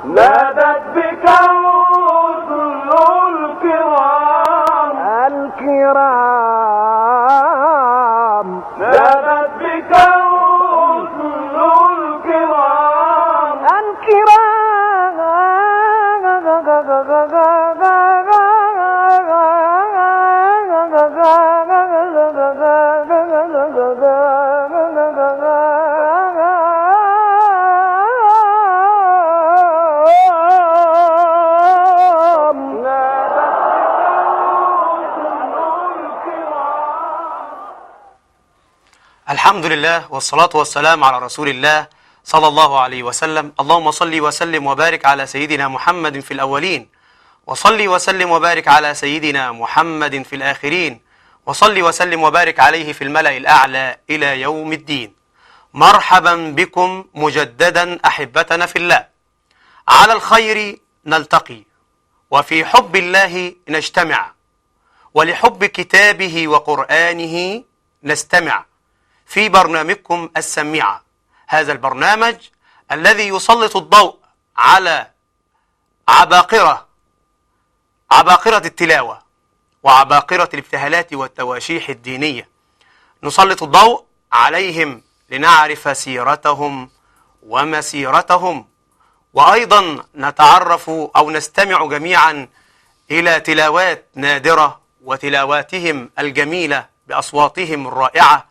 نادت بك الرسل الكرام الكرام نادت بك الرسل الكرام الكرام نادت بك الرسل الكرام الحمد لله والصلاة والسلام على رسول الله صلى الله عليه وسلم اللهم صل وسلم وبارك على سيدنا محمد في الأولين وصل وسلم وبارك على سيدنا محمد في الآخرين وصل وسلم وبارك عليه في الملأ الأعلى إلى يوم الدين مرحبا بكم مجددا أحبتنا في الله على الخير نلتقي وفي حب الله نجتمع ولحب كتابه وقرآنه نستمع في برنامجكم السميعة هذا البرنامج الذي يسلط الضوء على عباقرة عباقرة التلاوة وعباقرة الابتهالات والتواشيح الدينية نسلط الضوء عليهم لنعرف سيرتهم ومسيرتهم وأيضا نتعرف أو نستمع جميعا إلى تلاوات نادرة وتلاواتهم الجميلة بأصواتهم الرائعة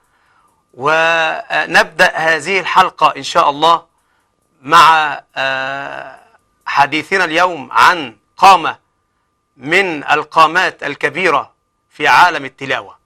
ونبدأ هذه الحلقة إن شاء الله مع آه، حديثنا اليوم عن قامة من القامات الكبيرة في عالم التلاوة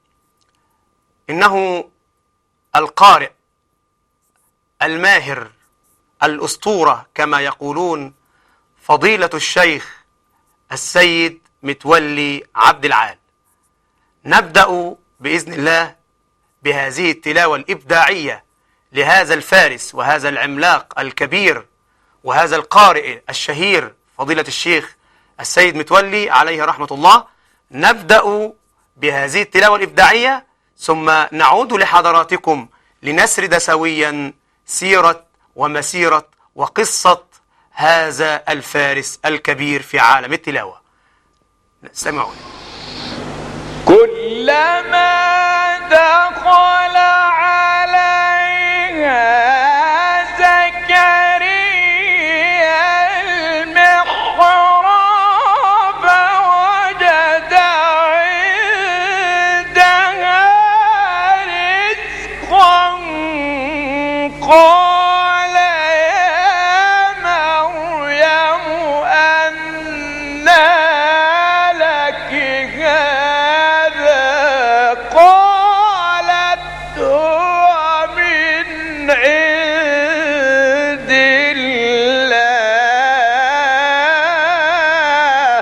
إنه القارئ الماهر الأسطورة كما يقولون فضيلة الشيخ السيد متولي عبد العال نبدأ بإذن الله بهذه التلاوة الإبداعية لهذا الفارس وهذا العملاق الكبير وهذا القارئ الشهير فضيلة الشيخ السيد متولي عليه رحمة الله نبدأ بهذه التلاوة الإبداعية ثم نعود لحضراتكم لنسرد سويا سيرة ومسيرة وقصة هذا الفارس الكبير في عالم التلاوة استمعوا كلما دخل عليها زكريا المحراب وجد عندها رزقا قال يا مريم أنى لك هذا قالت هو من عند الله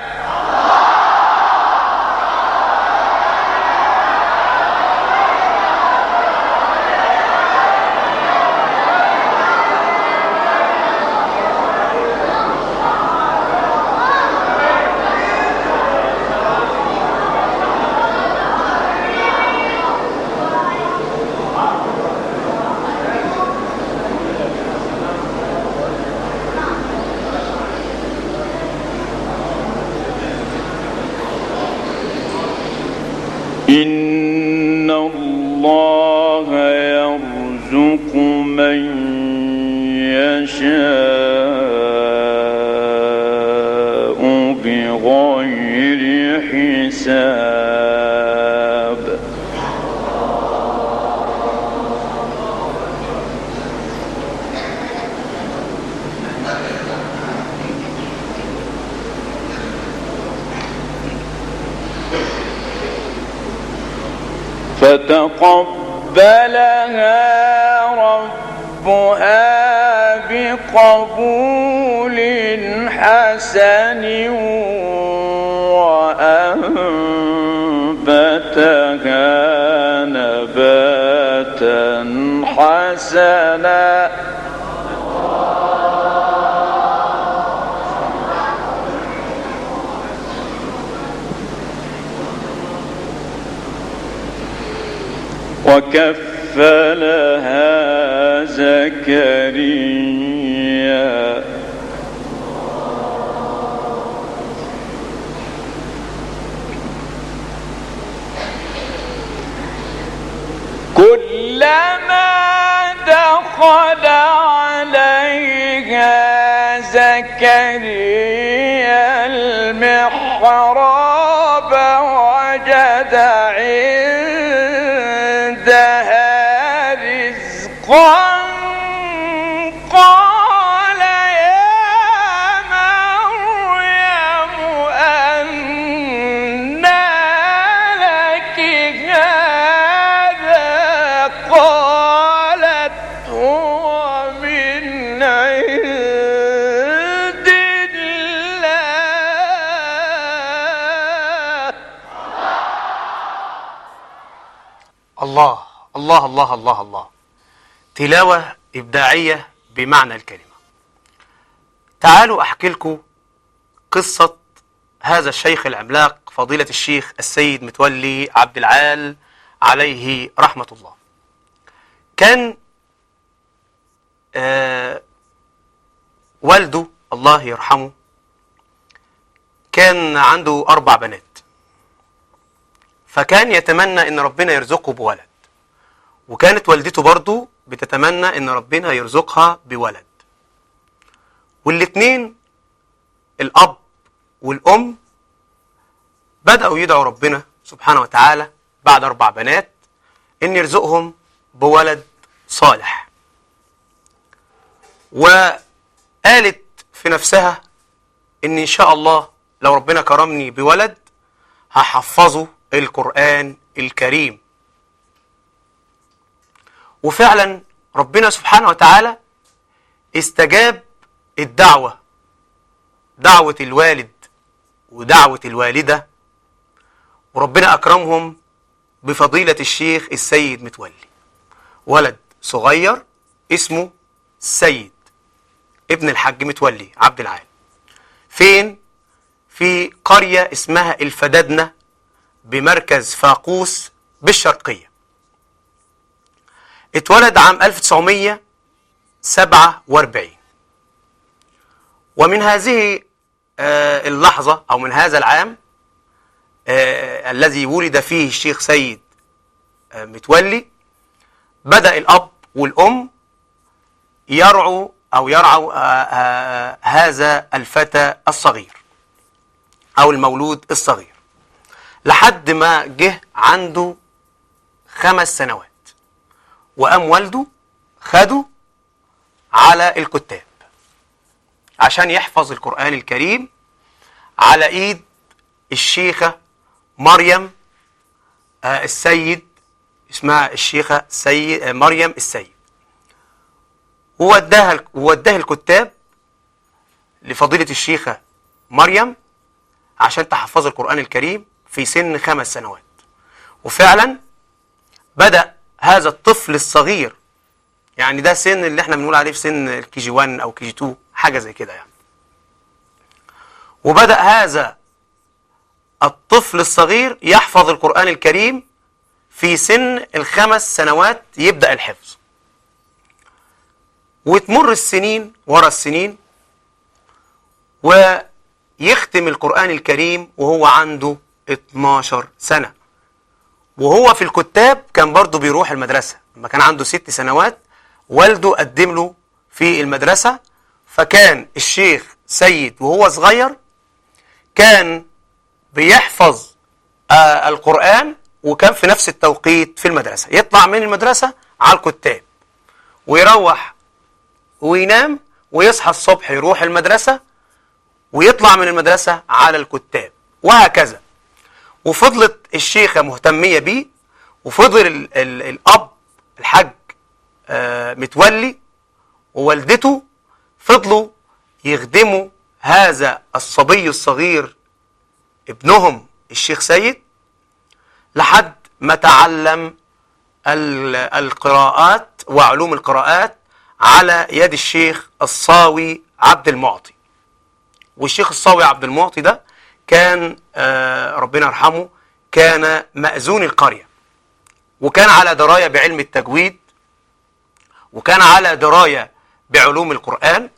إن الله يرزق من يشاء بغير حساب فتقبلها ربها بقبول حسن وأنبتها نباتا حسنا وكفلها زكريا دخل عليها زكريا المحراب وجد عندها رزقا قال يا مريم أنى لك هذا قالت هو من عند الله الله الله الله الله الله تلاوة إبداعية بمعنى الكلمة تعالوا أحكي لكم قصة هذا الشيخ العملاق فضيلة الشيخ السيد متولي عبد العال عليه رحمة الله كان آه والده الله يرحمه كان عنده أربع بنات فكان يتمنى ان ربنا يرزقه بولد وكانت والدته برضو بتتمنى ان ربنا يرزقها بولد والاتنين الاب والام بدأوا يدعوا ربنا سبحانه وتعالى بعد اربع بنات ان يرزقهم بولد صالح وقالت في نفسها ان ان شاء الله لو ربنا كرمني بولد هحفظه القرآن الكريم وفعلا ربنا سبحانه وتعالى استجاب الدعوة دعوة الوالد ودعوة الوالدة وربنا أكرمهم بفضيلة الشيخ السيد متولي ولد صغير اسمه سيد ابن الحاج متولي عبد العال فين في قرية اسمها الفدادنة بمركز فاقوس بالشرقية اتولد عام 1947 ومن هذه آه، اللحظة أو من هذا العام آه، الذي ولد فيه الشيخ سيد آه، متولي بدأ الأب والأم يرعوا أو يرعوا آه، آه، هذا الفتى الصغير أو المولود الصغير لحد ما جه عنده خمس سنوات وقام والده خده على الكتاب عشان يحفظ القرآن الكريم على ايد الشيخة مريم آه، السيد اسمها الشيخة سيد آه، مريم السيد ووداها ووداها الكتاب لفضيلة الشيخة مريم عشان تحفظ القرآن الكريم في سن خمس سنوات وفعلا بدأ هذا الطفل الصغير يعني ده سن اللي احنا بنقول عليه في سن الكي جي 1 او كي جي 2 حاجة زي كده يعني وبدأ هذا الطفل الصغير يحفظ القرآن الكريم في سن الخمس سنوات يبدأ الحفظ وتمر السنين ورا السنين ويختم القرآن الكريم وهو عنده 12 سنة وهو في الكتاب كان برضه بيروح المدرسة لما كان عنده ست سنوات والده قدم له في المدرسة فكان الشيخ سيد وهو صغير كان بيحفظ آه القرآن وكان في نفس التوقيت في المدرسة يطلع من المدرسة على الكتاب ويروح وينام ويصحى الصبح يروح المدرسة ويطلع من المدرسة على الكتاب وهكذا وفضلت الشيخة مهتمية بيه وفضل ال ال الأب الحاج آه متولي ووالدته فضلوا يخدموا هذا الصبي الصغير ابنهم الشيخ سيد لحد ما تعلم ال- القراءات وعلوم القراءات على يد الشيخ الصاوي عبد المعطي والشيخ الصاوي عبد المعطي ده كان آه، ربنا يرحمه كان مأذون القرية وكان على دراية بعلم التجويد وكان على دراية بعلوم القرآن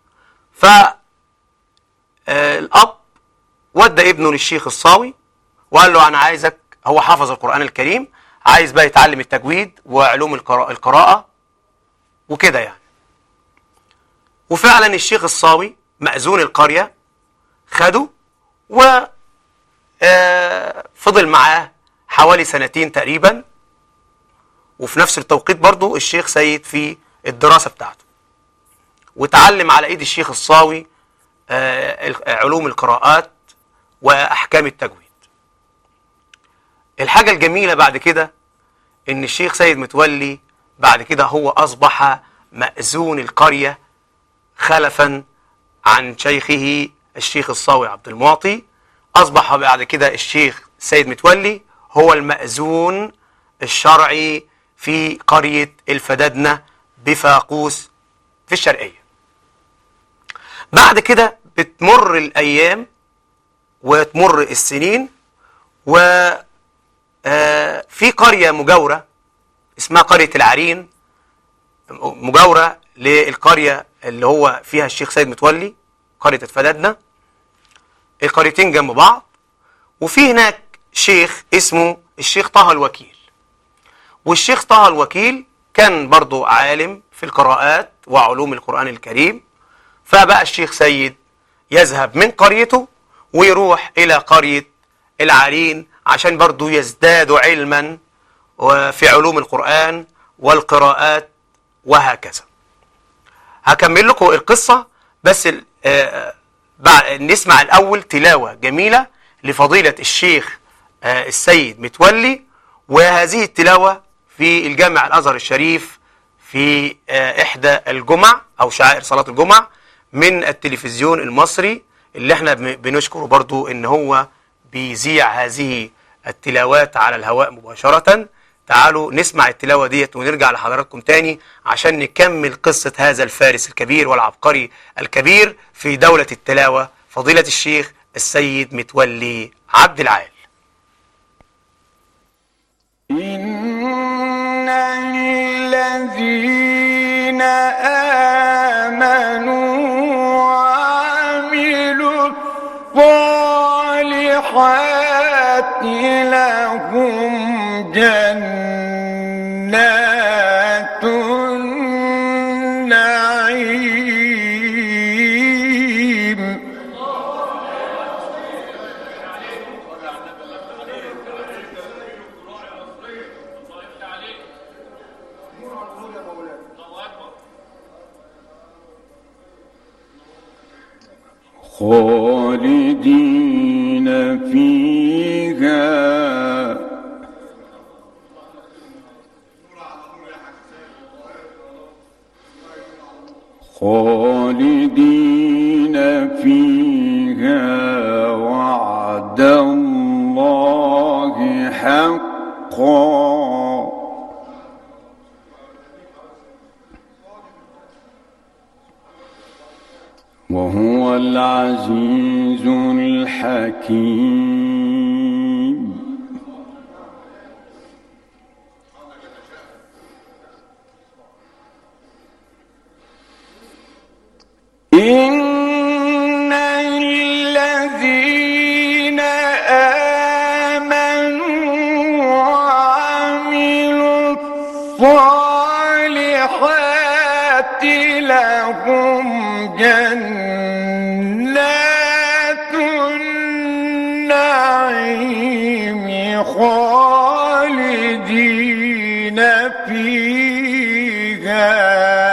فالأب ودى ابنه للشيخ الصاوي وقال له أنا عايزك هو حافظ القرآن الكريم عايز بقى يتعلم التجويد وعلوم القراءة, القراءة وكده يعني وفعلا الشيخ الصاوي مأذون القرية خده و آه، فضل معاه حوالي سنتين تقريبا وفي نفس التوقيت برضو الشيخ سيد في الدراسة بتاعته وتعلم على ايد الشيخ الصاوي آه، ال- علوم القراءات واحكام التجويد الحاجة الجميلة بعد كده ان الشيخ سيد متولي بعد كده هو اصبح مأذون القرية خلفا عن شيخه الشيخ الصاوي عبد المعطي اصبح بعد كده الشيخ سيد متولي هو المأذون الشرعي في قرية الفدادنة بفاقوس في الشرقية بعد كده بتمر الأيام وتمر السنين و آه، في قرية مجاورة اسمها قرية العرين مجاورة للقرية اللي هو فيها الشيخ سيد متولي قرية الفدادنة القريتين جنب بعض وفي هناك شيخ اسمه الشيخ طه الوكيل والشيخ طه الوكيل كان برضو عالم في القراءات وعلوم القرآن الكريم فبقى الشيخ سيد يذهب من قريته ويروح إلى قرية العرين عشان برضو يزدادوا علما وفي علوم القرآن والقراءات وهكذا هكمل لكم القصة بس ال- آه، بعد نسمع الأول تلاوة جميلة لفضيلة الشيخ آه، السيد متولي وهذه التلاوة في الجامع الأزهر الشريف في آه، إحدى الجمع أو شعائر صلاة الجمع من التلفزيون المصري اللي احنا بن- بنشكره برضو ان هو بيذيع هذه التلاوات على الهواء مباشرة تعالوا نسمع التلاوة ديت ونرجع لحضراتكم تاني عشان نكمل قصة هذا الفارس الكبير والعبقري الكبير في دولة التلاوة فضيلة الشيخ السيد متولي عبد العال إن الذين آمنوا وعملوا الصالحات لهم جنات النعيم خالدين فيها خالدين فيها وعد الله حقا وهو العزيز الحكيم إن الذين آمنوا وعملوا الصالحات لهم جنات النعيم خالدين فيها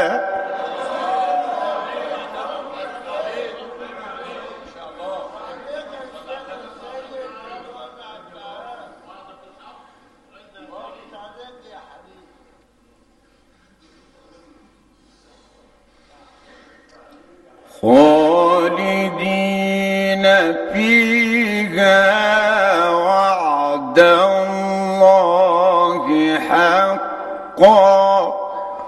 خالدين فيها وعد الله حقا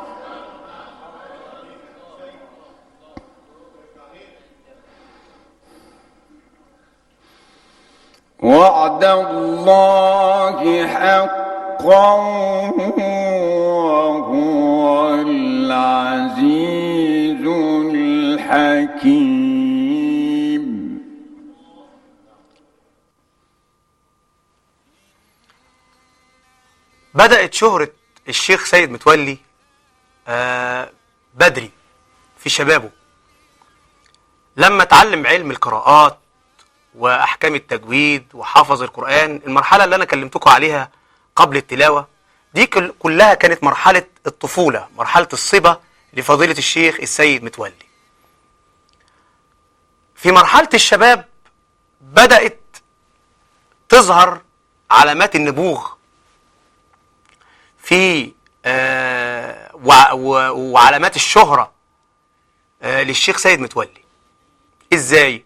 وعد الله حقا وهو العزيز الحكيم بدأت شهرة الشيخ سيد متولي آه، بدري في شبابه لما اتعلم علم القراءات واحكام التجويد وحفظ القران المرحله اللي انا كلمتكم عليها قبل التلاوه دي كل- كلها كانت مرحله الطفوله مرحله الصبا لفضيله الشيخ السيد متولي في مرحله الشباب بدات تظهر علامات النبوغ في آه وع- و- وعلامات الشهره آه للشيخ سيد متولي ازاي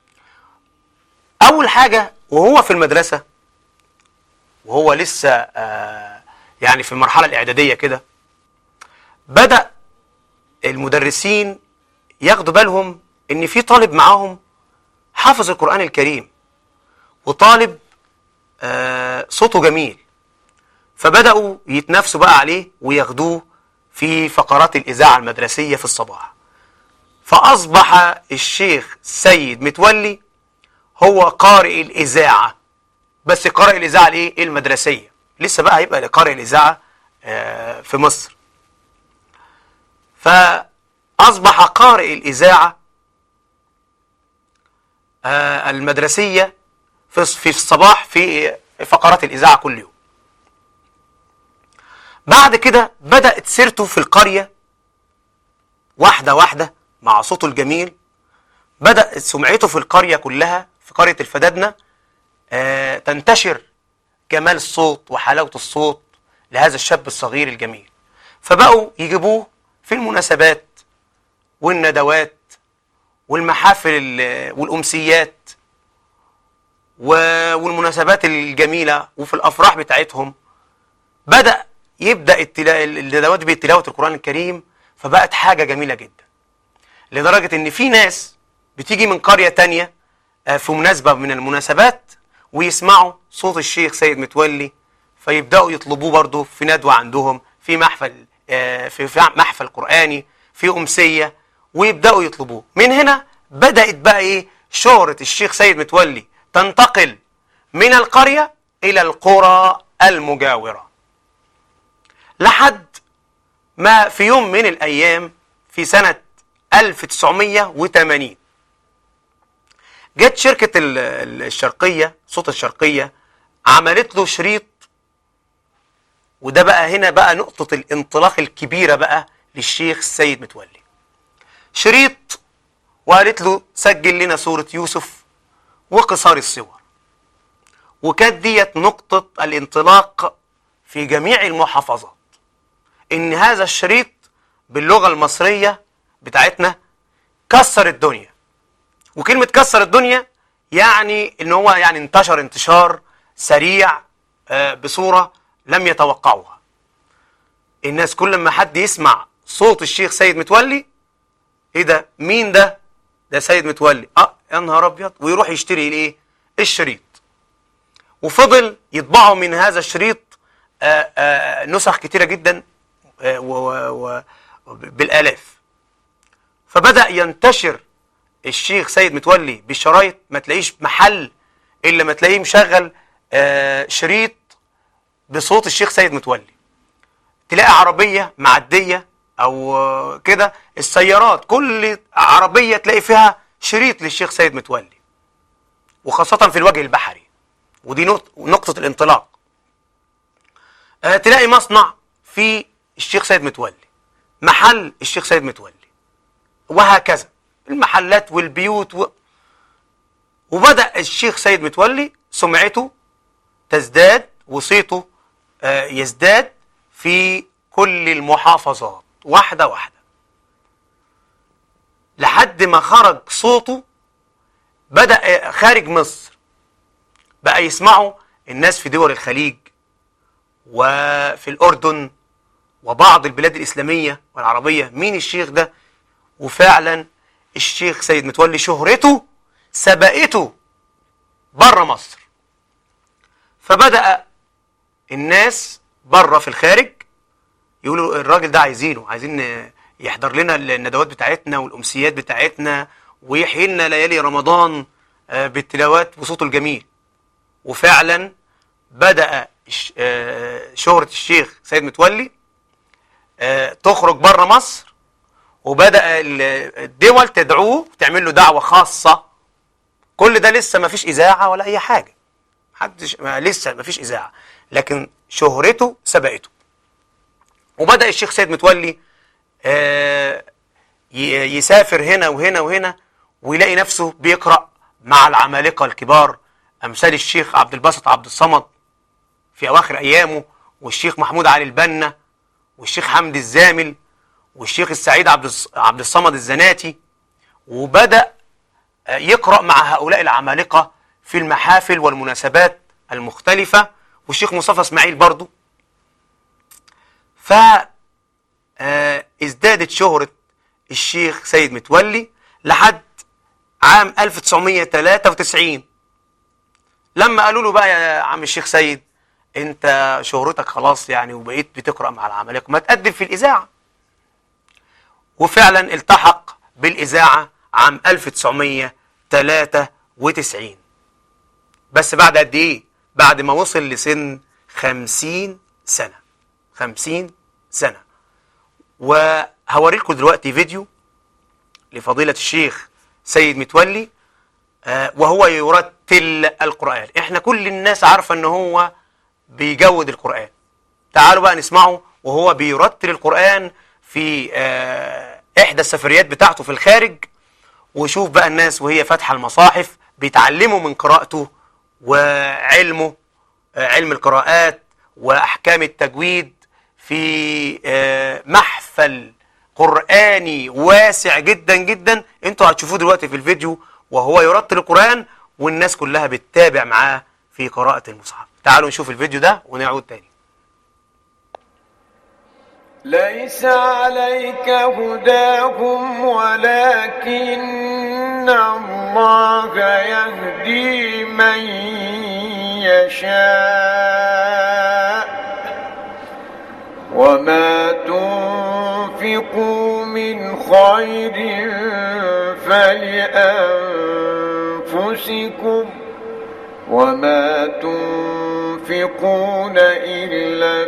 اول حاجه وهو في المدرسه وهو لسه آه يعني في المرحله الاعداديه كده بدا المدرسين ياخدوا بالهم ان في طالب معاهم حافظ القران الكريم وطالب آه صوته جميل فبداوا يتنافسوا بقى عليه وياخدوه في فقرات الاذاعه المدرسيه في الصباح فأصبح الشيخ سيد متولي هو قارئ الإذاعة بس قارئ الإذاعة الإيه؟ المدرسية لسه بقى هيبقى قارئ الإذاعة آه، في مصر فأصبح قارئ الإذاعة آه، المدرسية في في الصباح في فقرات الإذاعة كل يوم بعد كده بدأت سيرته في القرية واحدة واحدة مع صوته الجميل بدأ سمعته في القرية كلها في قرية الفدادنة آه، تنتشر جمال الصوت وحلاوة الصوت لهذا الشاب الصغير الجميل فبقوا يجيبوه في المناسبات والندوات والمحافل ال- والأمسيات و- والمناسبات الجميلة وفي الأفراح بتاعتهم بدأ يبدأ التلا- الندوات بتلاوة القرآن الكريم فبقت حاجة جميلة جدا لدرجة ان في ناس بتيجي من قرية تانية آه، في مناسبة من المناسبات ويسمعوا صوت الشيخ سيد متولي فيبدأوا يطلبوه برضه في ندوة عندهم في محفل آه، في في محفل قرآني في أمسية ويبدأوا يطلبوه من هنا بدأت بقى ايه شهرة الشيخ سيد متولي تنتقل من القرية إلى القرى المجاورة لحد ما في يوم من الأيام في سنة 1980 جت شركة ال- ال- الشرقية صوت الشرقية عملت له شريط وده بقى هنا بقى نقطة الانطلاق الكبيرة بقى للشيخ السيد متولي شريط وقالت له سجل لنا صورة يوسف وقصار الصور وكانت ديت نقطة الانطلاق في جميع المحافظات ان هذا الشريط باللغة المصرية بتاعتنا كسر الدنيا وكلمة كسر الدنيا يعني ان هو يعني انتشر انتشار سريع آه، بصورة لم يتوقعوها الناس كل ما حد يسمع صوت الشيخ سيد متولي ايه ده مين ده ده سيد متولي اه يا نهار ابيض ويروح يشتري الايه الشريط وفضل يطبعوا من هذا الشريط آه، آه، نسخ كتيرة جدا آه، و- و- و- بالالاف فبدأ ينتشر الشيخ سيد متولي بالشرايط ما تلاقيش محل الا ما تلاقيه مشغل آه، شريط بصوت الشيخ سيد متولي تلاقي عربية معدية او آه، كده السيارات كل عربية تلاقي فيها شريط للشيخ سيد متولي وخاصة في الوجه البحري ودي نقط- نقطة الانطلاق آه، تلاقي مصنع في الشيخ سيد متولي محل الشيخ سيد متولي وهكذا المحلات والبيوت و... وبدأ الشيخ سيد متولي سمعته تزداد وصيته آه، يزداد في كل المحافظات واحدة واحدة لحد ما خرج صوته بدأ آه، خارج مصر بقى يسمعوا الناس في دول الخليج وفي الأردن وبعض البلاد الإسلامية والعربية مين الشيخ ده وفعلا الشيخ سيد متولي شهرته سبقته بره مصر فبدأ الناس بره في الخارج يقولوا الراجل ده عايزينه عايزين يحضر لنا الندوات بتاعتنا والأمسيات بتاعتنا ويحيي لنا ليالي رمضان آه، بالتلاوات بصوته الجميل وفعلا بدأ الش- آه، شهرة الشيخ سيد متولي آه، تخرج بره مصر وبدأ ال- الدول تدعوه تعمل له دعوة خاصة كل ده لسه ما فيش إذاعة ولا أي حاجة محدش ما لسه ما فيش إذاعة لكن شهرته سبقته وبدأ الشيخ سيد متولي آه، ي- يسافر هنا وهنا وهنا ويلاقي نفسه بيقرأ مع العمالقة الكبار أمثال الشيخ عبد الباسط عبد الصمد في أواخر أيامه والشيخ محمود علي البنا والشيخ حمدي الزامل والشيخ السعيد عبد الص- عبد الصمد الزناتي وبدأ آه، يقرأ مع هؤلاء العمالقة في المحافل والمناسبات المختلفة والشيخ مصطفى اسماعيل برضو ف آه، ازدادت شهرة الشيخ سيد متولي لحد عام 1993 لما قالوا له بقى يا عم الشيخ سيد انت شهرتك خلاص يعني وبقيت بتقرأ مع العمالقة ما تقدم في الإذاعة وفعلا التحق بالإذاعة عام 1993 بس بعد قد ايه بعد ما وصل لسن 50 سنة 50 سنة وهوريلكم دلوقتي فيديو لفضيلة الشيخ سيد متولي آه، وهو يرتل القرآن احنا كل الناس عارفة ان هو بيجود القرآن تعالوا بقى نسمعه وهو بيرتل القرآن في آه، احدى السفريات بتاعته في الخارج وشوف بقى الناس وهي فاتحة المصاحف بيتعلموا من قراءته وعلمه آه، علم القراءات وأحكام التجويد في آه، محفل قرآني واسع جدا جدا انتوا هتشوفوه دلوقتي في الفيديو وهو يرتل القرآن والناس كلها بتتابع معاه في قراءة المصحف تعالوا نشوف الفيديو ده ونعود تاني ليس عليك هداهم ولكن الله يهدي من يشاء وما تنفقوا من خير فلأنفسكم وما تنفقون إلا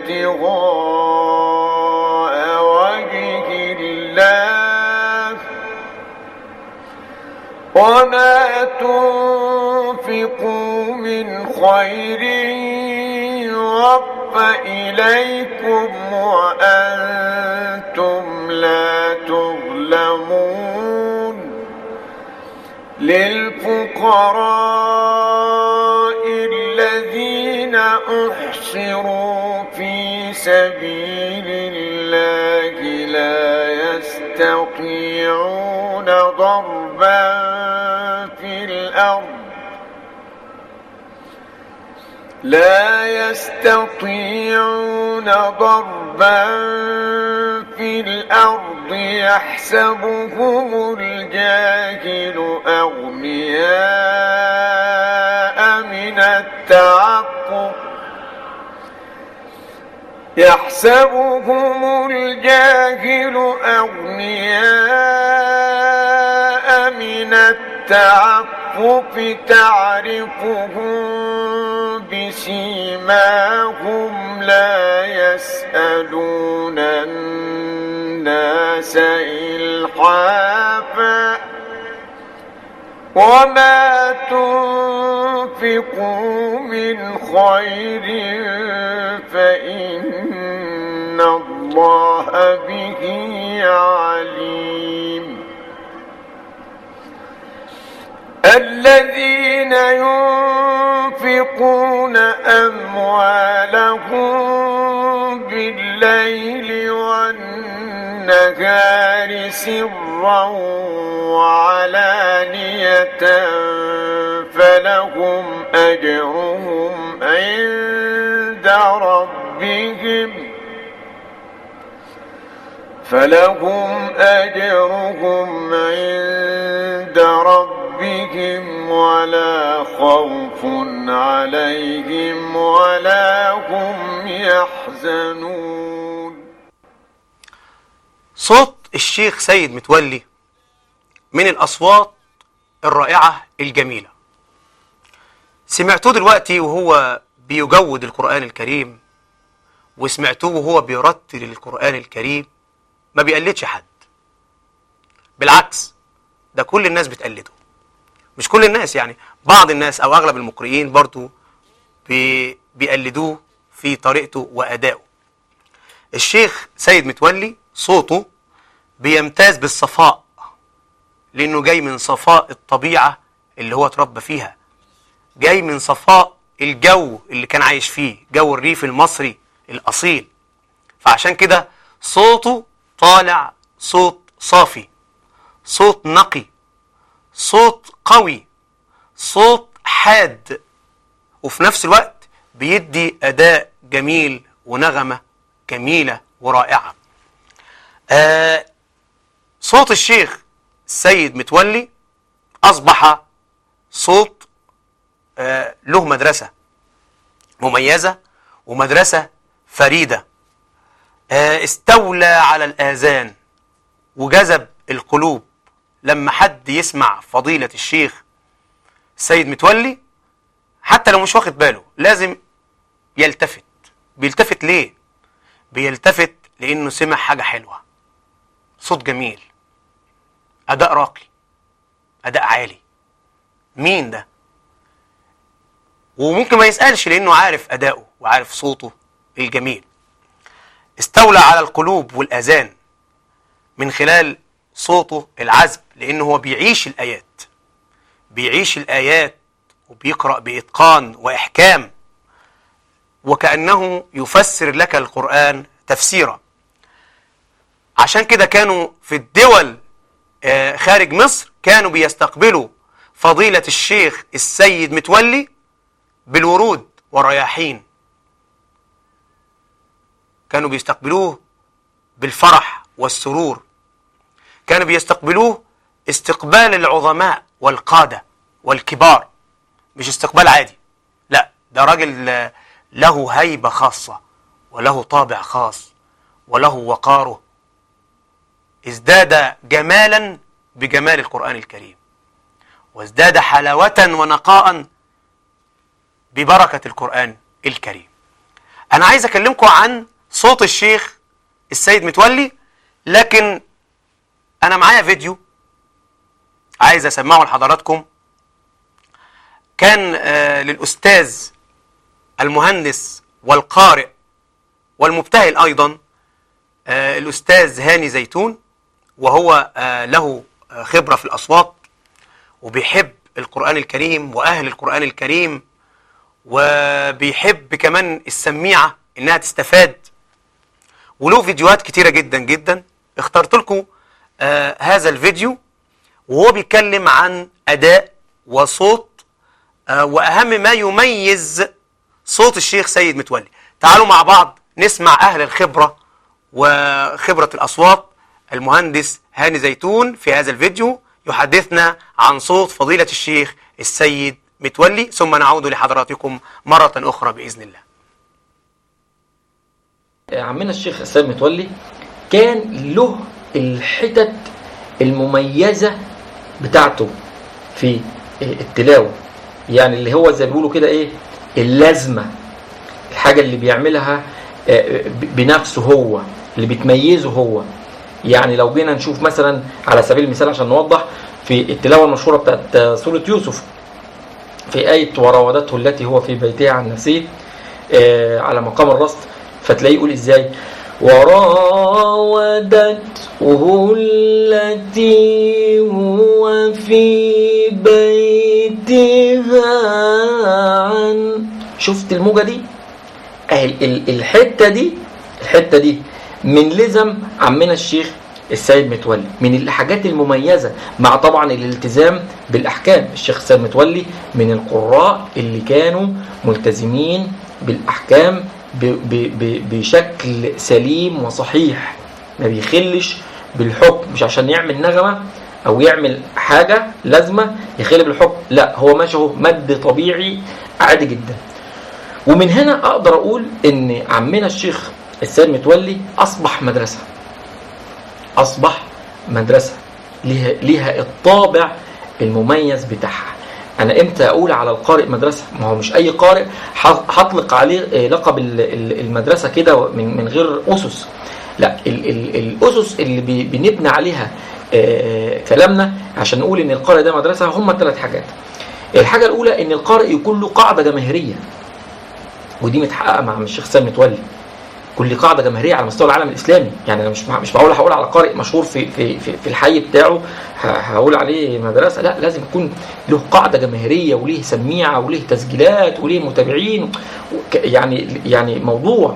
ابتغاء وجه الله وما تنفقوا من خير يوفى إليكم وأنتم لا تظلمون للفقراء الذين أحصروا في سبيل الله لا يستطيعون ضربا في الأرض لا يستطيعون ضربا في الأرض يحسبهم الجاهل أغنياء من التعقب يحسبهم الجاهل أغنياء من التعفف تعرفهم بسيماهم لا يسألون الناس إلحافا وما تنفقوا من خير فإن الله به عليم الذين ينفقون أموالهم بالليل والنهار سرا وعلانية فلهم أجرهم عند ربهم فلهم أجرهم عند ربهم ولا خوف عليهم ولا هم يحزنون صوت الشيخ سيد متولي من الأصوات الرائعة الجميلة سمعتوه دلوقتي وهو بيجود القرآن الكريم وسمعتوه وهو بيرتل القرآن الكريم ما بيقلدش حد بالعكس ده كل الناس بتقلده مش كل الناس يعني بعض الناس او اغلب المقرئين برضو بي بيقلدوه في طريقته وادائه الشيخ سيد متولي صوته بيمتاز بالصفاء لانه جاي من صفاء الطبيعه اللي هو اتربى فيها جاي من صفاء الجو اللي كان عايش فيه جو الريف المصري الاصيل فعشان كده صوته طالع صوت صافي صوت نقي صوت قوي صوت حاد وفي نفس الوقت بيدي أداء جميل ونغمة جميلة ورائعة آه صوت الشيخ السيد متولي أصبح صوت آه له مدرسة مميزة ومدرسة فريدة آه استولى على الآذان وجذب القلوب لما حد يسمع فضيلة الشيخ السيد متولي حتى لو مش واخد باله لازم يلتفت بيلتفت ليه بيلتفت لانه سمع حاجة حلوة صوت جميل اداء راقي اداء عالي مين ده وممكن ما يسألش لانه عارف اداؤه وعارف صوته الجميل استولى على القلوب والاذان من خلال صوته العذب لانه هو بيعيش الايات بيعيش الايات وبيقرا باتقان واحكام وكانه يفسر لك القران تفسيرا عشان كده كانوا في الدول آه، خارج مصر كانوا بيستقبلوا فضيله الشيخ السيد متولي بالورود والرياحين كانوا بيستقبلوه بالفرح والسرور كانوا بيستقبلوه استقبال العظماء والقادة والكبار مش استقبال عادي لا ده راجل آه، له هيبة خاصة وله طابع خاص وله وقاره ازداد جمالا بجمال القرآن الكريم وازداد حلاوة ونقاء ببركة القرآن الكريم أنا عايز أكلمكم عن صوت الشيخ السيد متولي لكن أنا معايا فيديو عايز أسمعه لحضراتكم كان آه، للأستاذ المهندس والقارئ والمبتهل أيضا آه، الأستاذ هاني زيتون وهو آه، له آه، خبرة في الأصوات وبيحب القرآن الكريم وأهل القرآن الكريم وبيحب كمان السميعة إنها تستفاد وله فيديوهات كتيرة جدا جدا اخترت لكم آه هذا الفيديو وهو بيتكلم عن أداء وصوت آه وأهم ما يميز صوت الشيخ سيد متولي تعالوا مع بعض نسمع أهل الخبرة وخبرة الأصوات المهندس هاني زيتون في هذا الفيديو يحدثنا عن صوت فضيلة الشيخ السيد متولي ثم نعود لحضراتكم مرة أخرى بإذن الله عمنا الشيخ السيد متولي كان له الحتت المميزة بتاعته في التلاوة يعني اللي هو زي ما بيقولوا كده ايه اللازمة الحاجة اللي بيعملها آه، ب- بنفسه هو اللي بتميزه هو يعني لو جينا نشوف مثلا على سبيل المثال عشان نوضح في التلاوة المشهورة بتاعت آه، سورة يوسف في آية وراودته التي هو في بيتها عن نفسه آه، على مقام الرصد فتلاقيه يقول ازاي وراودته التي هو في بيتها عن شفت الموجة دي أهي ال- ال- الحتة دي الحتة دي من لزم عمنا الشيخ السيد متولي من الحاجات المميزة مع طبعا الالتزام بالأحكام الشيخ السيد متولي من القراء اللي كانوا ملتزمين بالأحكام ب- ب- ب- بشكل سليم وصحيح ما بيخلش بالحكم مش عشان يعمل نغمة أو يعمل حاجة لازمة يخل بالحكم لا هو ماشي اهو مد طبيعي عادي جدا ومن هنا اقدر اقول ان عمنا الشيخ السيد متولي اصبح مدرسه اصبح مدرسه ليها ليها الطابع المميز بتاعها انا امتى اقول على القارئ مدرسه ما هو مش اي قارئ ح- هطلق عليه آه، لقب ال- ال- المدرسه كده من من غير اسس لا ال ال الاسس اللي بي- بنبني عليها آه، كلامنا عشان نقول ان القارئ ده مدرسه هم ثلاث حاجات الحاجه الاولى ان القارئ يكون له قاعده جماهيريه ودي متحققه مع الشيخ سامي متولي كل قاعده جماهيريه على مستوى العالم الاسلامي يعني انا مش مع- مش معقول هقول على قارئ مشهور في في في, في الحي بتاعه ه- هقول عليه مدرسه لا لازم يكون له قاعده جماهيريه وليه سميعه وليه تسجيلات وليه متابعين وك- يعني يعني موضوع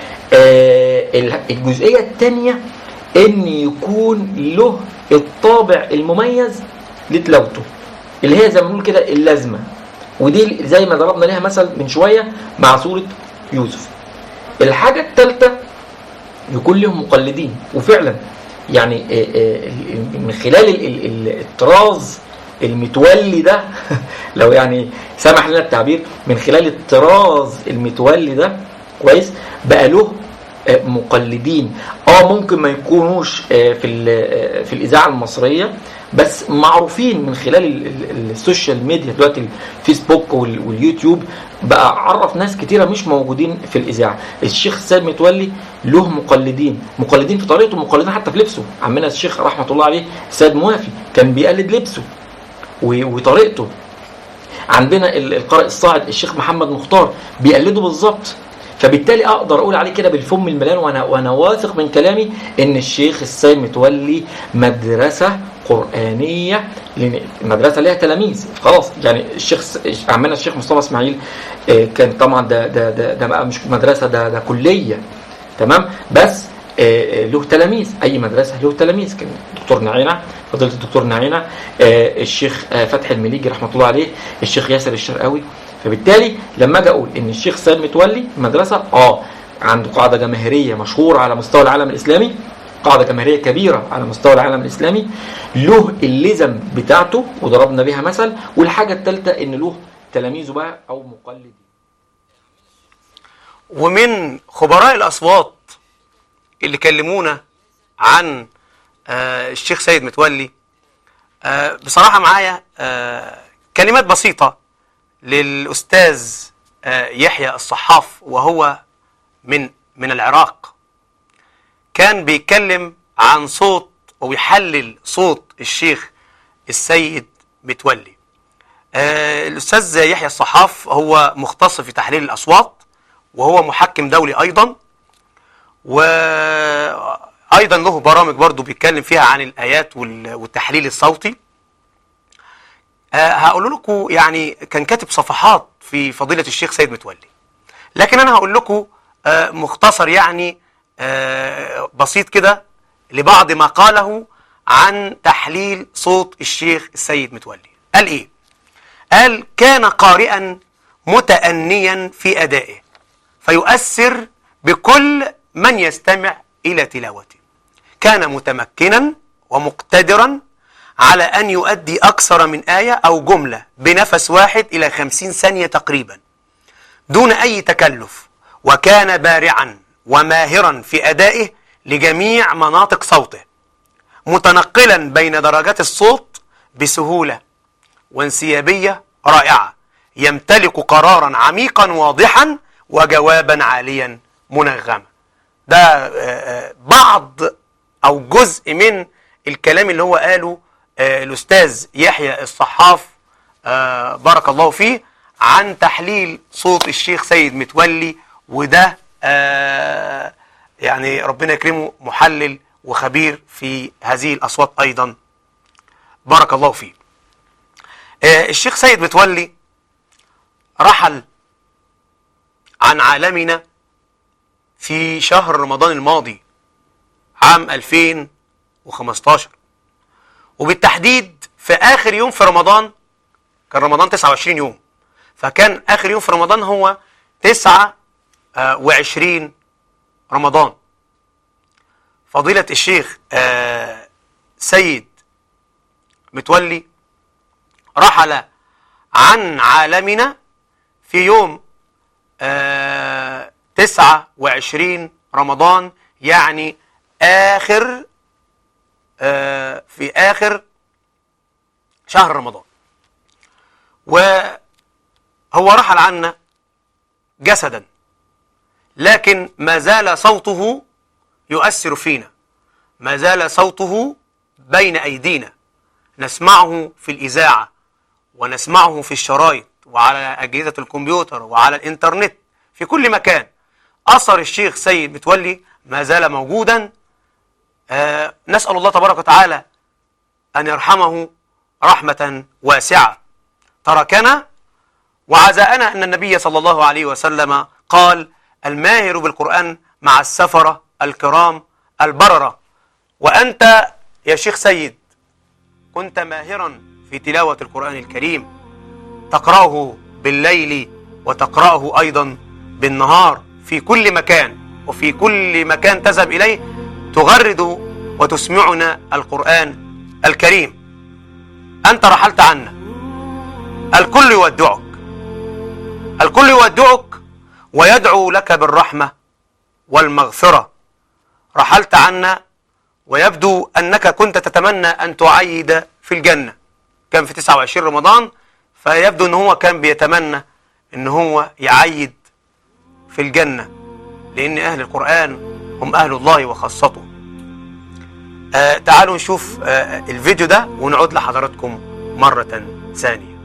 آه، ال- الجزئيه الثانيه ان يكون له الطابع المميز لتلاوته اللي هي زي ما بنقول كده اللازمه ودي زي ما ضربنا ليها مثل من شويه مع سوره يوسف الحاجه الثالثه يكون لهم مقلدين وفعلا يعني آه، آه، من خلال ال- ال- ال- الطراز المتولي ده لو يعني سمح لنا التعبير من خلال الطراز المتولي ده كويس بقى له آه، مقلدين اه ممكن ما يكونوش آه، في ال- آه، في الاذاعه المصريه بس معروفين من خلال ال- ال- السوشيال ميديا دلوقتي الفيسبوك وال- واليوتيوب بقى عرف ناس كتيره مش موجودين في الاذاعه الشيخ سيد متولي له مقلدين مقلدين في طريقته مقلدين حتى في لبسه عمنا الشيخ رحمه الله عليه سيد موافي كان بيقلد لبسه و- وطريقته عندنا ال- القارئ الصاعد الشيخ محمد مختار بيقلده بالظبط فبالتالي اقدر اقول عليه كده بالفم المليان وانا وانا واثق من كلامي ان الشيخ السيد متولي مدرسه قرانيه لان المدرسه ليها تلاميذ خلاص يعني الشيخ س- عمنا الشيخ مصطفى اسماعيل آه، كان طبعا ده ده ده, ده بقى مش مدرسه ده ده كليه تمام بس آه، آه، له تلاميذ اي مدرسه له تلاميذ كان الدكتور نعينه فضيله الدكتور نعينه آه، الشيخ آه، فتحي المليجي رحمه الله عليه الشيخ ياسر الشرقاوي فبالتالي لما اجي اقول ان الشيخ سيد متولي مدرسه اه عنده قاعده جماهيريه مشهوره على مستوى العالم الاسلامي قاعده جماهيريه كبيره على مستوى العالم الاسلامي له اللزم بتاعته وضربنا بها مثل والحاجه الثالثه ان له تلاميذه بقى او مقلدين ومن خبراء الأصوات اللي كلمونا عن آه، الشيخ سيد متولي آه، بصراحة معايا آه، كلمات بسيطة للأستاذ آه، يحيى الصحاف وهو من من العراق كان بيتكلم عن صوت ويحلل صوت الشيخ السيد متولي آه، الأستاذ يحيى الصحاف هو مختص في تحليل الأصوات وهو محكم دولي أيضا وأيضا له برامج برضو بيتكلم فيها عن الآيات وال- والتحليل الصوتي آه، هقول لكم يعني كان كاتب صفحات في فضيلة الشيخ سيد متولي لكن أنا هقول لكم آه، مختصر يعني آه، بسيط كده لبعض ما قاله عن تحليل صوت الشيخ السيد متولي قال إيه؟ قال كان قارئا متأنيا في أدائه فيؤثر بكل من يستمع إلى تلاوته كان متمكنا ومقتدرا على أن يؤدي أكثر من آية أو جملة بنفس واحد إلى خمسين ثانية تقريبا دون أي تكلف وكان بارعا وماهرا في أدائه لجميع مناطق صوته متنقلا بين درجات الصوت بسهولة وانسيابية رائعة يمتلك قرارا عميقا واضحا وجوابا عاليا منغما ده آه، آه، بعض او جزء من الكلام اللي هو قاله آه، الاستاذ يحيى الصحاف آه، بارك الله فيه عن تحليل صوت الشيخ سيد متولي وده آه، يعني ربنا يكرمه محلل وخبير في هذه الاصوات ايضا بارك الله فيه آه، الشيخ سيد متولي رحل عن عالمنا في شهر رمضان الماضي عام 2015 وبالتحديد في آخر يوم في رمضان كان رمضان 29 يوم فكان آخر يوم في رمضان هو 29 رمضان فضيلة الشيخ آه، سيد متولي رحل عن عالمنا في يوم آه 29 رمضان يعني آخر آه في آخر شهر رمضان وهو رحل عنا جسدا لكن ما زال صوته يؤثر فينا ما زال صوته بين أيدينا نسمعه في الإذاعة ونسمعه في الشرايط وعلى أجهزة الكمبيوتر وعلى الإنترنت في كل مكان أثر الشيخ سيد متولي ما زال موجودا آه نسأل الله تبارك وتعالى أن يرحمه رحمة واسعة تركنا وعزاءنا أن النبي صلى الله عليه وسلم قال الماهر بالقرآن مع السفرة الكرام البررة وأنت يا شيخ سيد كنت ماهرا في تلاوة القرآن الكريم تقرأه بالليل وتقرأه أيضا بالنهار في كل مكان وفي كل مكان تذهب إليه تغرد وتسمعنا القرآن الكريم أنت رحلت عنا الكل يودعك الكل يودعك ويدعو لك بالرحمة والمغفرة رحلت عنا ويبدو أنك كنت تتمنى أن تعيد في الجنة كان في 29 رمضان فيبدو أن هو كان بيتمنى أن هو يعيد في الجنة لأن أهل القرآن هم أهل الله وخاصته آه تعالوا نشوف آه الفيديو ده ونعود لحضراتكم مرة ثانية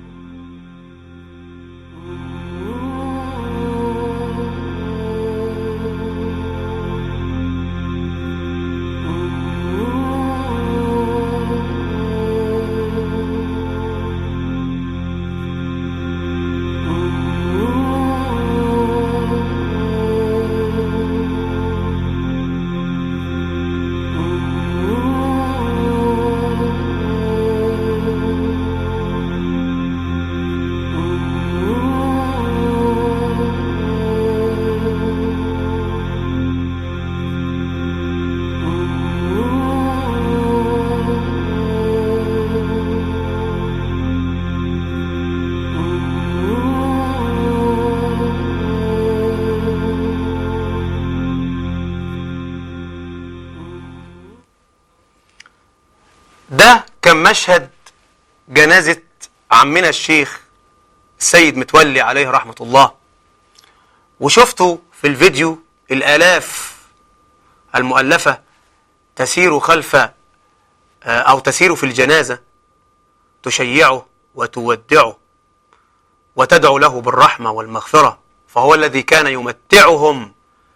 ده كان مشهد جنازة عمنا الشيخ السيد متولي عليه رحمة الله وشفته في الفيديو الآلاف المؤلفة تسير خلف آه، أو تسير في الجنازة تشيعه وتودعه وتدعو له بالرحمة والمغفرة فهو الذي كان يمتعهم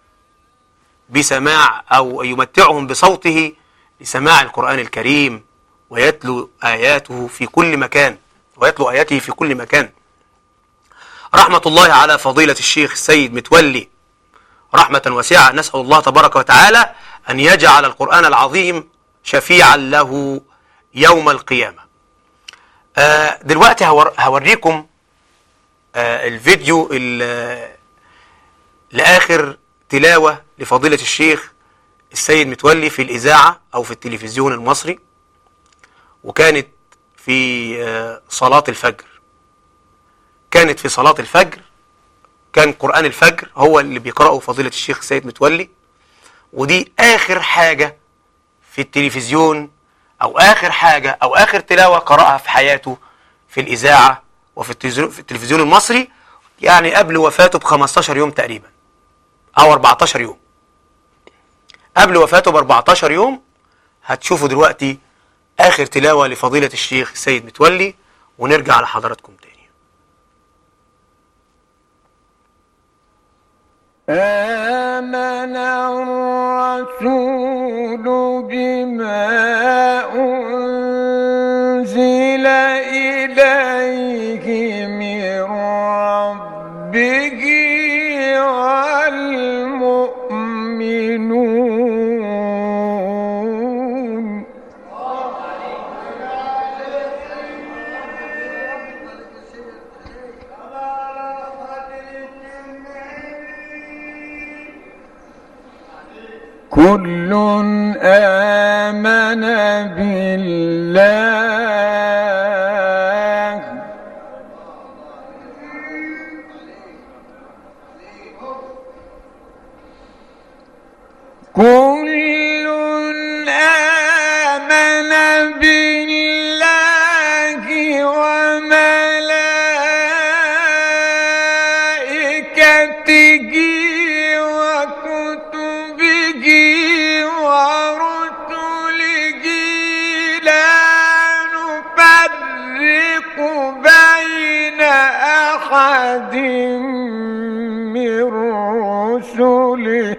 بسماع أو يمتعهم بصوته لسماع القرآن الكريم ويتلو آياته في كل مكان ويتلو آياته في كل مكان رحمة الله على فضيلة الشيخ السيد متولي رحمة واسعة نسأل الله تبارك وتعالى أن يجعل القرآن العظيم شفيعا له يوم القيامة آه دلوقتي هور هوريكم آه الفيديو ال- لآخر تلاوة لفضيلة الشيخ السيد متولي في الإذاعة أو في التلفزيون المصري وكانت في آه، صلاة الفجر كانت في صلاة الفجر كان قرآن الفجر هو اللي بيقرأه فضيلة الشيخ السيد متولي ودي آخر حاجة في التلفزيون أو آخر حاجة أو آخر تلاوة قرأها في حياته في الإذاعة وفي التلفزيون, في التلفزيون المصري يعني قبل وفاته ب 15 يوم تقريبا أو 14 يوم قبل وفاته ب 14 يوم هتشوفوا دلوقتي آخر تلاوة لفضيلة الشيخ السيد متولي ونرجع لحضراتكم تاني آمن الرسول بما أنزل إليه من ربه والمؤمنون كل آمن بالله كل آمن بالله وملائكته وكتبه ورسله أحد من رسله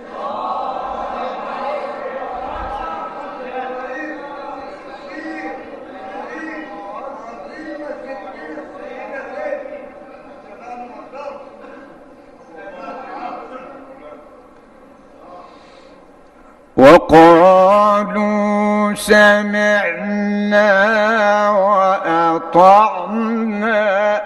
وقالوا سمعنا وأطعنا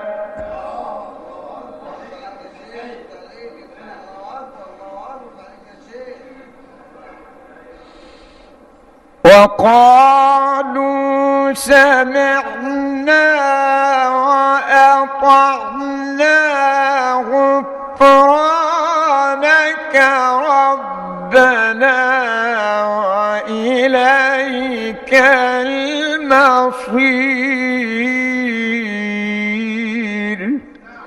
وقالوا سمعنا وأطعنا غفرانك ربنا وإليك المصير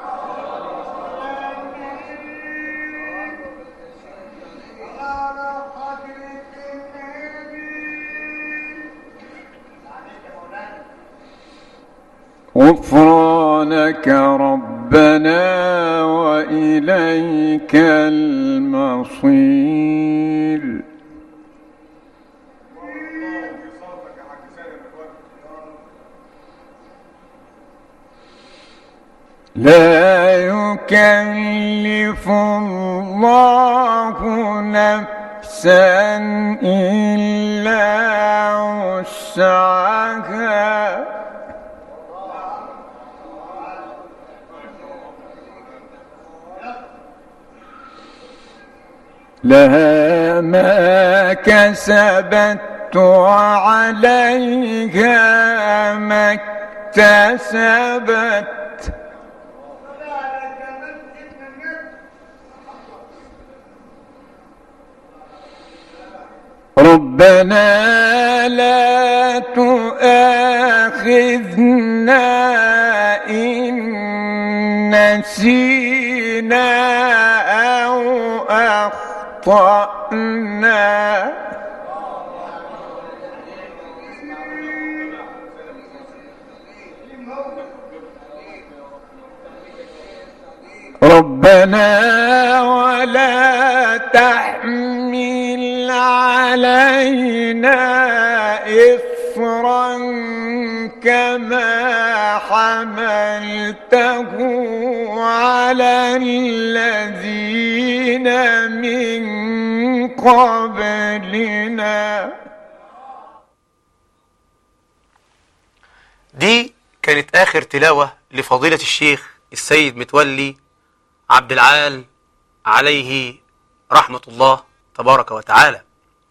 غفرانك ربنا وإليك المصير لا يكلف الله نفسا إلا وسعها لها ما كسبت وعليها ما اكتسبت ربنا لا تؤاخذنا إن نسينا أو أخطأنا ربنا ولا تحمل علينا إصرا كما حملته على الذين من قبلنا دي كانت آخر تلاوة لفضيلة الشيخ السيد متولي عبد العال عليه رحمة الله تبارك وتعالى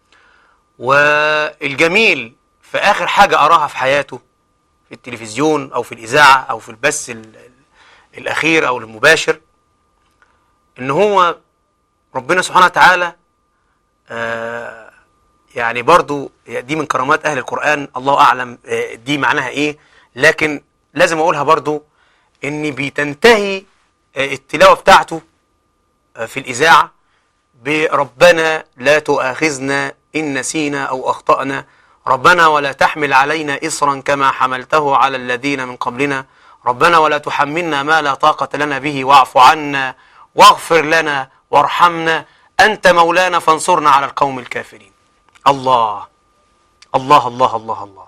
والجميل في آخر حاجة أراها في حياته في التلفزيون أو في الإذاعة أو في البث ال- ال- الأخير أو المباشر إن هو ربنا سبحانه وتعالى آه يعني برضو دي من كرامات أهل القرآن الله أعلم آه، دي معناها إيه لكن لازم أقولها برضو إن بتنتهي آه، التلاوة بتاعته آه، في الإذاعة بربنا لا تؤاخذنا إن نسينا أو أخطأنا ربنا ولا تحمل علينا إصرا كما حملته على الذين من قبلنا ربنا ولا تحملنا ما لا طاقة لنا به واعف عنا واغفر لنا وارحمنا أنت مولانا فانصرنا على القوم الكافرين الله الله الله الله الله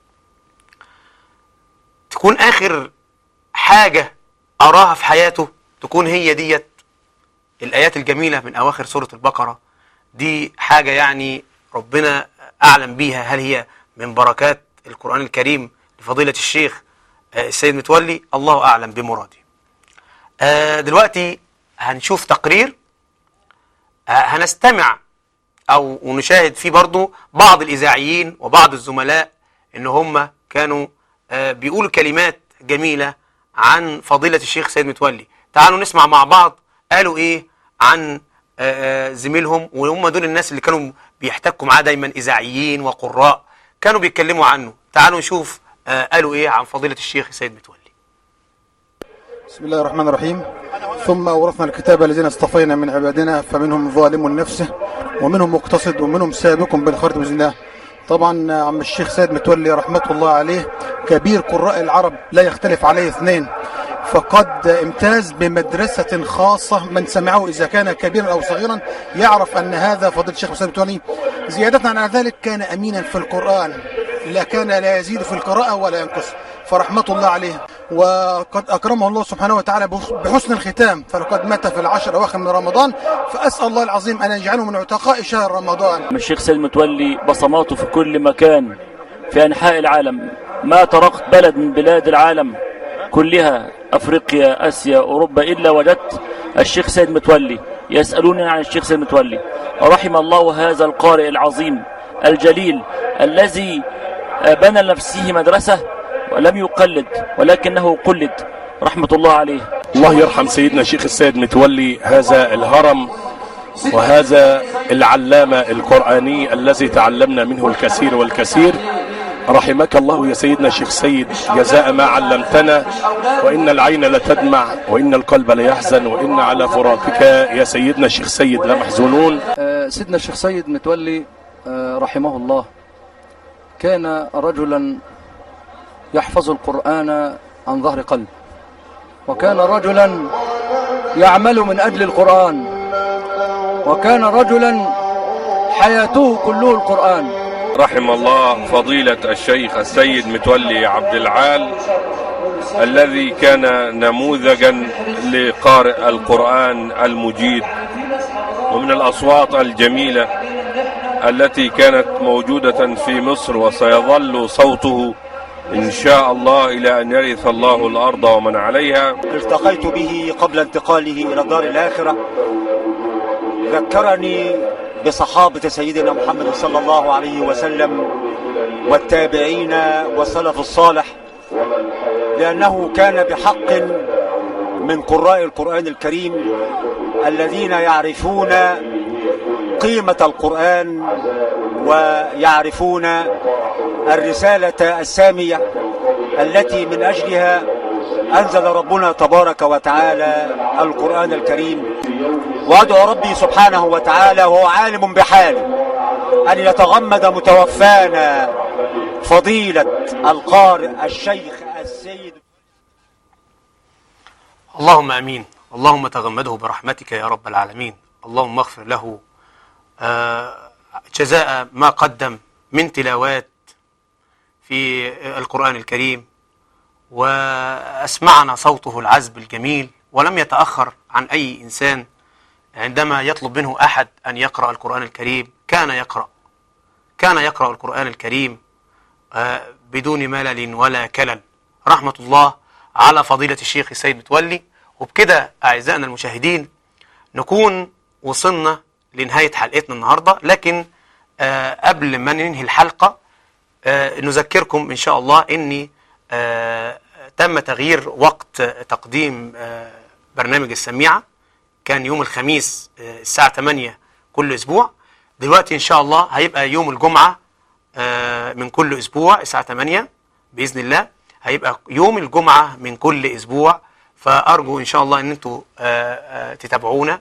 تكون آخر حاجة أراها في حياته تكون هي ديت الآيات الجميلة من أواخر سورة البقرة دي حاجة يعني ربنا أعلم بيها هل هي من بركات القرآن الكريم لفضيلة الشيخ آه، السيد متولي الله أعلم بمراده آه، دلوقتي هنشوف تقرير آه، هنستمع أو ونشاهد فيه برضو بعض الإذاعيين وبعض الزملاء إن هم كانوا آه، بيقولوا كلمات جميلة عن فضيلة الشيخ سيد متولي تعالوا نسمع مع بعض قالوا إيه عن آه، آه، زميلهم وهم دول الناس اللي كانوا بيحتكوا معاه دايما إذاعيين وقراء كانوا بيتكلموا عنه تعالوا نشوف آه، قالوا إيه عن فضيلة الشيخ سيد متولي بسم الله الرحمن الرحيم ثم أورثنا الكتاب الذين اصطفينا من عبادنا فمنهم ظالم لنفسه ومنهم مقتصد ومنهم سابق بالخيرات بإذن الله طبعا عم الشيخ سيد متولي رحمة الله عليه كبير قراء العرب لا يختلف عليه اثنين فقد امتاز بمدرسة خاصة من سمعه إذا كان كبيرا أو صغيرا يعرف أن هذا فضيلة الشيخ حسين متولي زيادة على ذلك كان أمينا في القرآن لا كان لا يزيد في القراءة ولا ينقص فرحمة الله عليه وقد أكرمه الله سبحانه وتعالى بحسن الختام فلقد مات في العشر أواخر من رمضان فأسأل الله العظيم أن يجعله من عتقاء شهر رمضان الشيخ سيد متولي بصماته في كل مكان في أنحاء العالم ما طرقت بلد من بلاد العالم كلها أفريقيا آسيا أوروبا إلا وجدت الشيخ سيد متولي يسألوني عن الشيخ سيد متولي رحم الله هذا القارئ العظيم الجليل الذي بنى لنفسه مدرسة ولم يقلد ولكنه قلد رحمة الله عليه الله يرحم سيدنا شيخ السيد متولي هذا الهرم وهذا العلامة القرآني الذي تعلمنا منه الكثير والكثير رحمك الله يا سيدنا شيخ سيد جزاء ما علمتنا وإن العين لتدمع وإن القلب ليحزن وإن على فراقك يا سيدنا شيخ سيد لمحزونون آه، سيدنا الشيخ سيد متولي آه، رحمه الله كان رجلا يحفظ القرآن عن ظهر قلب وكان رجلا يعمل من أجل القرآن وكان رجلا حياته كله القرآن رحم الله فضيلة الشيخ السيد متولي عبد العال الذي كان نموذجا لقارئ القرآن المجيد ومن الأصوات الجميلة التي كانت موجودة في مصر وسيظل صوته إن شاء الله إلى أن يرث الله الأرض ومن عليها التقيت به قبل انتقاله إلى دار الآخرة ذكرني بصحابة سيدنا محمد صلى الله عليه وسلم والتابعين والسلف الصالح لأنه كان بحق من قراء القرآن الكريم الذين يعرفون قيمة القرآن ويعرفون الرسالة السامية التي من أجلها أنزل ربنا تبارك وتعالى القرآن الكريم وأدعو ربي سبحانه وتعالى وهو عالم بحالي أن يتغمد متوفانا فضيلة القارئ الشيخ السيد اللهم امين اللهم تغمده برحمتك يا رب العالمين اللهم اغفر له آه، جزاء ما قدم من تلاوات في القرآن الكريم وأسمعنا صوته العذب الجميل ولم يتأخر عن أي إنسان عندما يطلب منه أحد أن يقرأ القرآن الكريم كان يقرأ كان يقرأ القرآن الكريم آه، بدون ملل ولا كلل رحمة الله على فضيلة الشيخ السيد متولي وبكده أعزائنا المشاهدين نكون وصلنا لنهاية حلقتنا النهاردة لكن آه، قبل ما ننهي الحلقة آه، نذكركم إن شاء الله أن آه، تم تغيير وقت تقديم آه، برنامج السميعة كان يوم الخميس آه، الساعة 8 كل أسبوع دلوقتي إن شاء الله هيبقى يوم الجمعة آه، من كل أسبوع الساعة 8 بإذن الله هيبقى يوم الجمعة من كل أسبوع فأرجو إن شاء الله أن أنتوا آه، آه، تتابعونا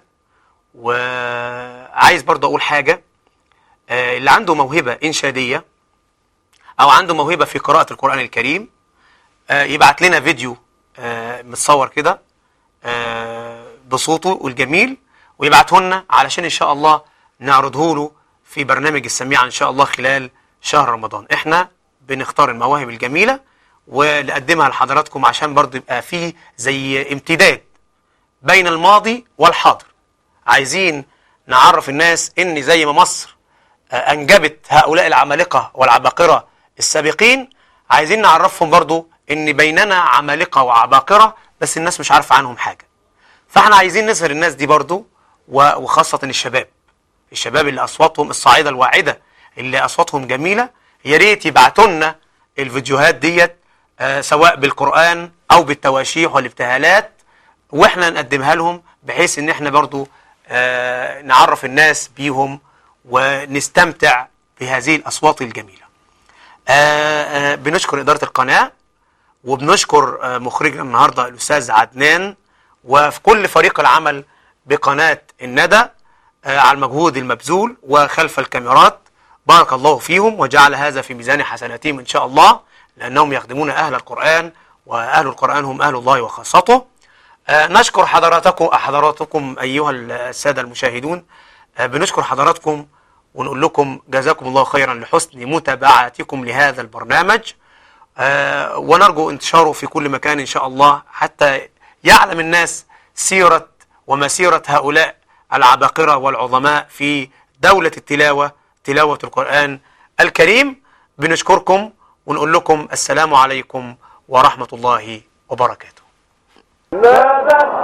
وعايز برضه أقول حاجة آه، اللي عنده موهبة إنشادية أو عنده موهبة في قراءة القرآن الكريم آه، يبعت لنا فيديو آه، متصور كده آه، بصوته الجميل ويبعته لنا علشان إن شاء الله نعرضه له في برنامج السميعة إن شاء الله خلال شهر رمضان إحنا بنختار المواهب الجميلة ونقدمها لحضراتكم عشان برضه يبقى فيه زي امتداد بين الماضي والحاضر عايزين نعرف الناس ان زي ما مصر آه، انجبت هؤلاء العمالقه والعباقره السابقين عايزين نعرفهم برضو ان بيننا عمالقه وعباقره بس الناس مش عارفه عنهم حاجه فاحنا عايزين نظهر الناس دي برضو و- وخاصه الشباب الشباب اللي اصواتهم الصاعده الواعده اللي اصواتهم جميله يا ريت يبعتوا لنا الفيديوهات ديت آه، سواء بالقران او بالتواشيح والابتهالات واحنا نقدمها لهم بحيث ان احنا برضو آه، نعرف الناس بيهم ونستمتع بهذه الاصوات الجميله آه، آه، بنشكر اداره القناه وبنشكر آه، مخرجنا النهارده الاستاذ عدنان وفي كل فريق العمل بقناه الندى آه، على المجهود المبذول وخلف الكاميرات بارك الله فيهم وجعل هذا في ميزان حسناتهم ان شاء الله لانهم يخدمون اهل القران وأهل القرآن هم أهل الله وخاصته آه، نشكر حضراتكم حضراتكم أيها السادة المشاهدون آه، بنشكر حضراتكم ونقول لكم جزاكم الله خيرا لحسن متابعتكم لهذا البرنامج آه، ونرجو انتشاره في كل مكان إن شاء الله حتى يعلم الناس سيرة ومسيرة هؤلاء العباقرة والعظماء في دولة التلاوة تلاوة القرآن الكريم بنشكركم ونقول لكم السلام عليكم ورحمة الله وبركاته ماذا